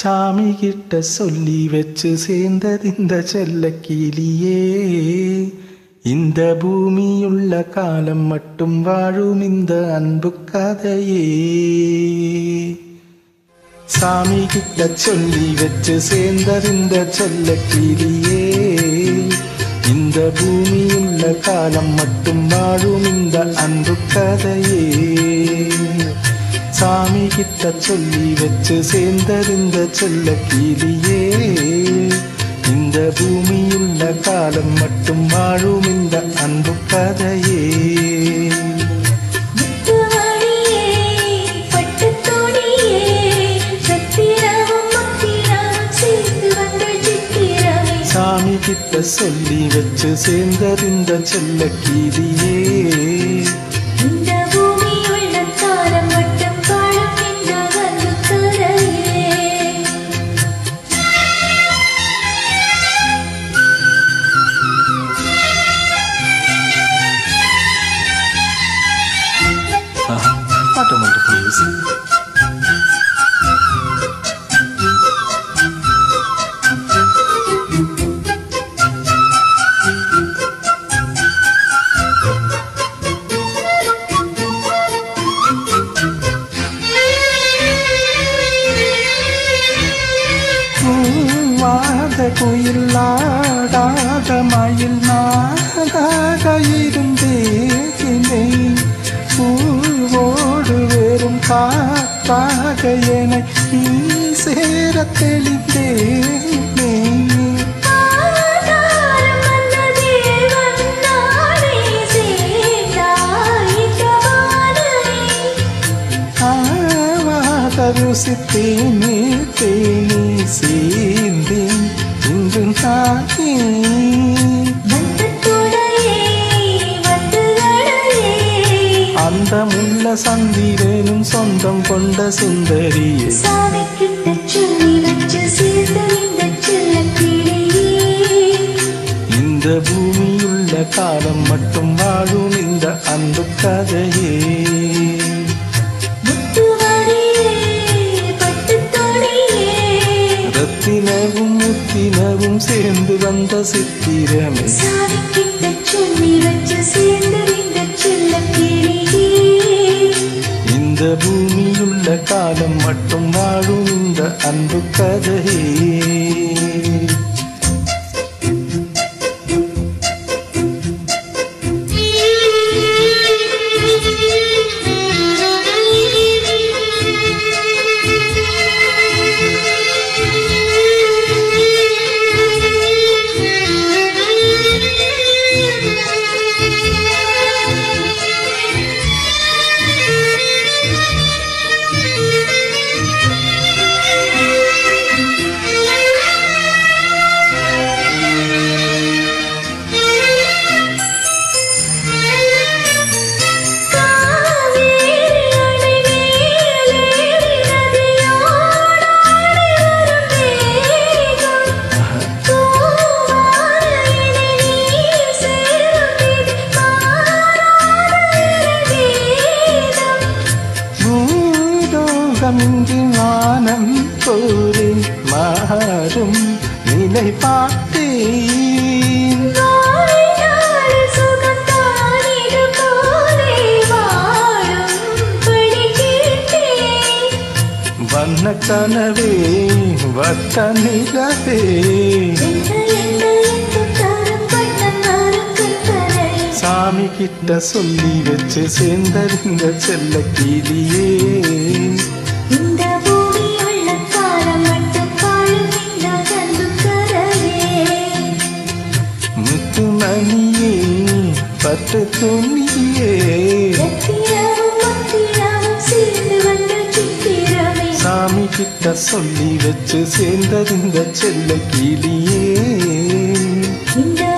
சாமி கிட்ட சொல்லி வச்சு சேர்ந்தது இந்த செல்ல கிளியே இந்த பூமியுள்ள காலம் மட்டும் வாழும் இந்த அன்பு கதையே சாமி கிட்ட சொல்லி வச்சு சேர்ந்தது இந்த செல்ல கிளியே இந்த பூமியுள்ள காலம் மட்டும் வாழும் இந்த அன்பு கதையே சாமி கிட்ட சொல்லி வச்சு சேர்ந்தறிந்த செல்ல கிளியே இந்த பூமியுள்ள காலம் மட்டும் வாழும் இந்த அன்பு கதையே முத்துமணியே பட்டுத் துணியே சத்திரமும் முத்திரமும் சேர்ந்து வந்த சித்திரமே சாமி கிட்ட சொல்லி வச்சு சேர்ந்தறிந்த செல்ல கிளியே இந்த பூமியுள்ள காலம் மட்டும் வாழும் இந்த அன்பு கதையே What a wonderful music. பூவாத குயிலாடாத மயில் நாடாக இருந்தேனே பூவோடு வெறும் காற்றாக என நீ சேர தெளிந்தேனே ஆதாரம் வந்த தேவன் நானே சேர்ந்தாய் இந்த வானமே ஆவாத ருசித்தேனே தேனி சேர்ந்தேன் இன்று தானே வந்தத்துடையே வந்துகளையே அந்த முள்ள சந்திரனும் சொந்தம் கொண்ட சுந்தரியே சாமி கிட்ட சொல்லி வச்சு சேர்ந்த இந்த செல்லக்கிளியே இந்த பூமியுள்ள காலம் மட்டும் வாழும் இந்த அன்பு கதையே முத்துமணியே பட்டுத் துணியே ரத்தினவும் முத்தினவும் சேர்ந்து வந்த சித்திரமே சாமி கிட்ட சொல்லி வச்சு சேர்ந்த இந்த செல்லக்கிளியே இந்த பூமியுள்ள காலம் மட்டும் வாழும் இந்த அன்பு கதையே காவேரி அணை மேலே நதியோடு வரும் மேகம் பூவாரையினை நீர் சேரும் மாறாத கீதம் பூலோகமின்றி வானம் போலே மாறும் நிலை பார்த்தேன் வாழினாள் சுகம் தானிடு போலே வாழும்படி கேட்டேன் வண்ண கனவே வட்ட நிலவே என்ன என்ன என்று தரும் பண்ண மரம் கற்பனை சாமி கிட்ட சொல்லி வச்சு சேர்ந்தறிந்த செல்ல கிளியே இந்த பூமியுள்ள காலம் மட்டும் வாழும் இந்த அன்பு கரையே முத்துமணியே பட்டு துணியே ரத்தினமும் முத்தினமும் சேர்ந்து வந்த சித்திரமே சாமி கிட்ட சொல்லி வச்சு சேர்ந்தறிந்த செல்ல கிளியே இந்த